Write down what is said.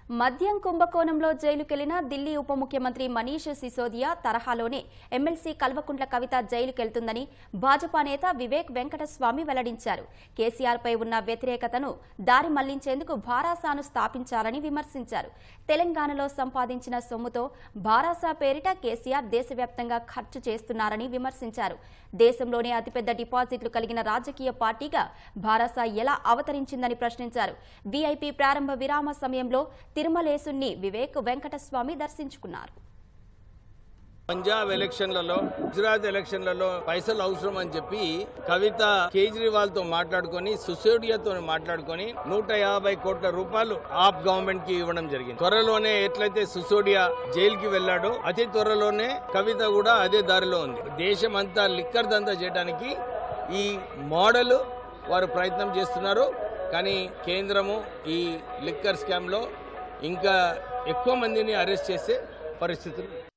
మద్యం కుంభకోణంలో జైలుకెళ్లిన ఢిల్లీ ఉప ముఖ్యమంత్రి మనీష్ సిసోదియా తరహాలోనే ఎమ్మెల్సీ కల్వకుంట్ల కవిత జైలుకెళ్తుందని భాజపా నేత వివేక్ వెంకటస్వామి వెల్లడించారు కేసీఆర్పై ఉన్న వ్యతిరేకతను దారి మళ్లించేందుకు భారాసాను స్థాపించాలని విమర్శించారు తెలంగాణలో సంపాదించిన సొమ్ముతో భారాసా పేరిట కేసీఆర్ దేశవ్యాప్తంగా ఖర్చు చేస్తున్నారని విమర్శించారు దేశంలోనే అతిపెద్ద డిపాజిట్లు కలిగిన రాజకీయ పార్టీగా భారాసా ఎలా అవతరించిందని ప్రశ్నించారు వీఐపీ ప్రారంభ విరామ సమయంలో తిరుమలేసుని వివేక్ వెంకటస్వామి దర్శించుకున్నారు పంజాబ్ ఎలక్షన్లలో గుజరాత్ ఎలక్షన్లలో పైసలు అవసరం అని చెప్పి కవిత కేజ్రీవాల్ తో మాట్లాడుకొని సుసేడియాతో మాట్లాడుకొని నూట యాభై కోట్ల రూపాయలు ఆప్ గవర్నమెంట్ కి ఇవ్వడం జరిగింది త్వరలోనే ఎట్లయితే సుసోడియా జైలుకి వెళ్ళాడో అతి త్వరలోనే కవిత కూడా అదే దారిలో ఉంది దేశం అంతా లిక్కర్ దందా చేయడానికి ఈ మోడల్ వారు ప్రయత్నం చేస్తున్నారు కానీ కేంద్రము ఈ లిక్కర్ స్కామ్ లో ఇంకా ఎక్కువ మందిని అరెస్ట్ చేసే పరిస్థితులు